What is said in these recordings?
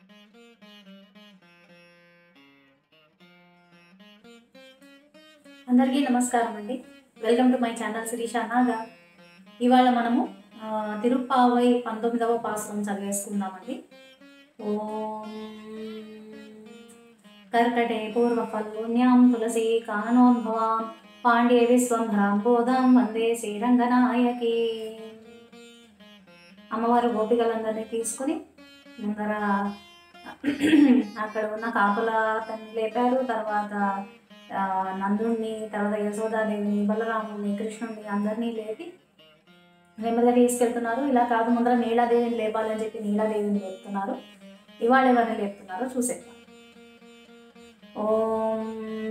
అందరికీ నమస్కారం అండి welcome to my channel Sirisha Naga ఇవాళ మనము ఆ, తిరుప్పావై పంతొమ్మిదవ పాశ్రం చదివేసుకుందామండి ఓం కర్కటే పూర్వఫల్గుణ్యాం తులసి కాననోద్భవాం పాండ్యే విశ్వంభరాం బోధాం వందే శ్రీరంగనాయకి అమ్మవారు గోపికలందరినీ తీసుకుని ముందర అక్కడ ఉన్న కాపుల తను లేపారు తర్వాత ఆ, నందుణ్ణి తర్వాత యశోదాదేవిని బలరాముని కృష్ణుడిని అందరినీ లేపి నెమ్మదిగా తీసుకెళ్తున్నారు ఇలా కాదు ముందర నీలాదేవిని లేపాలని చెప్పి నీలాదేవిని లేపుతున్నారు ఇవాళ ఎవరిని లేపుతున్నారో చూసేద్దాం ఓం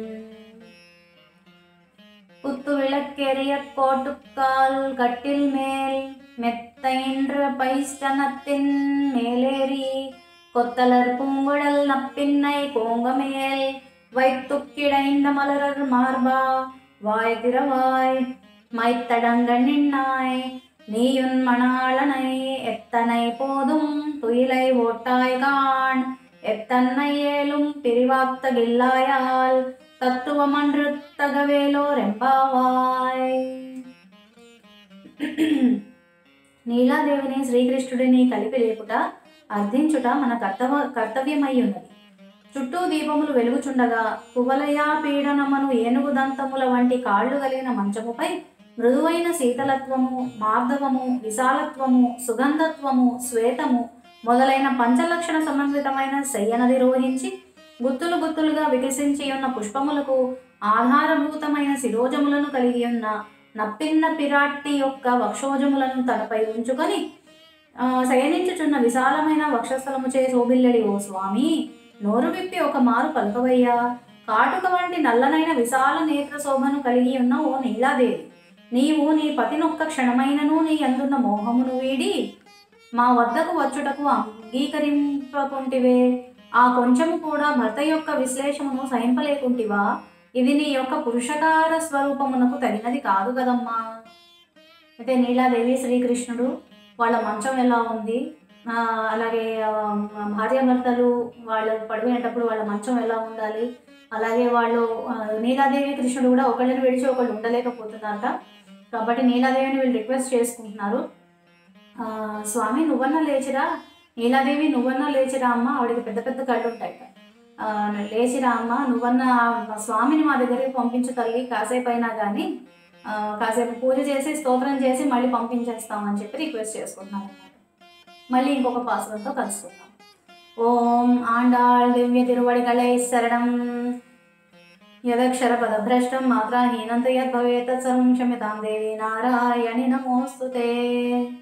குத்து விளக்கெரிய கோட்டுக்கால் கட்டில் மேல் மெத்தைன்ற பைஷ்டனத்தின் மேலேறி கொத்தலர் பூங்குழல் நப்பின்னை கோங்கமேல் வைத்துக்கிடைந்த மலரர் மார்பா வாய் திறவாய் மைத்தடங்க நின்னாய் நீயுன் மணாளனை எத்தனை போதும் துயிலை ஓட்டாய் காண் எத்தன்னை ஏலும் பிரிவாத்தகில்லாயால் தத்துவமன்று తగవేలోరెంబావాయ్ నీలాదేవిని శ్రీకృష్ణుడిని కలిపి లేపుట అర్థించుట మన కర్తవ కర్తవ్యమై ఉన్నది చుట్టూ దీపములు వెలుగుచుండగా కువలయా పీడనమను ఏనుగు దంతముల వంటి కాళ్ళు కలిగిన మంచముపై మృదువైన శీతలత్వము మార్ధవము విశాలత్వము సుగంధత్వము శ్వేతము మొదలైన పంచలక్షణ సమన్వితమైన శయ్యనది రోహించి గుత్తులు గుత్తులుగా వికసించి ఉన్న పుష్పములకు ఆధారభూతమైన శిరోజములను కలిగి ఉన్న నప్పిన్న పిరాట్టి యొక్క వక్షోజములను తనపై ఉంచుకొని ఆ, శయనించుచున్న విశాలమైన వక్షస్థలముచే శోభిల్లడి ఓ స్వామి నోరు విప్పి ఒక మారు పలకవయ్యా కాటుక వంటి నల్లనైన విశాల నేత్ర శోభను కలిగి ఉన్న ఓ నీలాదేవి నీవు నీ పతినొక్క క్షణమైనను నీ అందున్న మోహమును వీడి మా వద్దకు వచ్చుటకు అంగీకరింపకుంటివే ఆ కొంచెము కూడా భర్త యొక్క విశ్లేషమును సహింపలేకుంటివా ఇది నీ యొక్క పురుషకార స్వరూపమునకు తగినది కాదు కదమ్మా అయితే నీలాదేవి శ్రీకృష్ణుడు వాళ్ళ మంచం ఎలా ఉంది ఆ, అలాగే ఆ, భార్యాభర్తలు వాళ్ళు పడిపోయేటప్పుడు వాళ్ళ మంచం ఎలా ఉండాలి అలాగే వాళ్ళు ఆ, నీలాదేవి కృష్ణుడు కూడా ఒకళ్ళని విడిచి ఒకళ్ళు ఉండలేకపోతున్నారట కాబట్టి నీలాదేవిని వీళ్ళు రిక్వెస్ట్ చేసుకుంటున్నారు ఆ, స్వామి నువ్వన్నా లేచిరా నీలాదేవి నువ్వన్నా లేచిరా అమ్మ ఆవిడకి పెద్ద పెద్ద కళ్ళు ఉంటాయట ఆ, లేచిరా అమ్మ నువ్వన్నా ఆ స్వామిని మా దగ్గరికి పంపించు తల్లి కాసేపు అయినా కానీ ఆ, కాసేపు పూజ చేసి స్తోత్రం చేసి మళ్ళీ పంపించేస్తామని చెప్పి రిక్వెస్ట్ చేసుకుంటున్నాను అన్నమాట మళ్ళీ ఇంకొక పాస్వర్డ్తో కలుసుకుందాం ఓం ఆండాళ్ దివ్య తిరువడిగళై శరణం యదక్షర పదభ్రష్టం మాత్రాహీనంత యద్భవేత్ తత్సర్వం క్షమ్యతాం దేవి నారాయణి నమోస్తుతే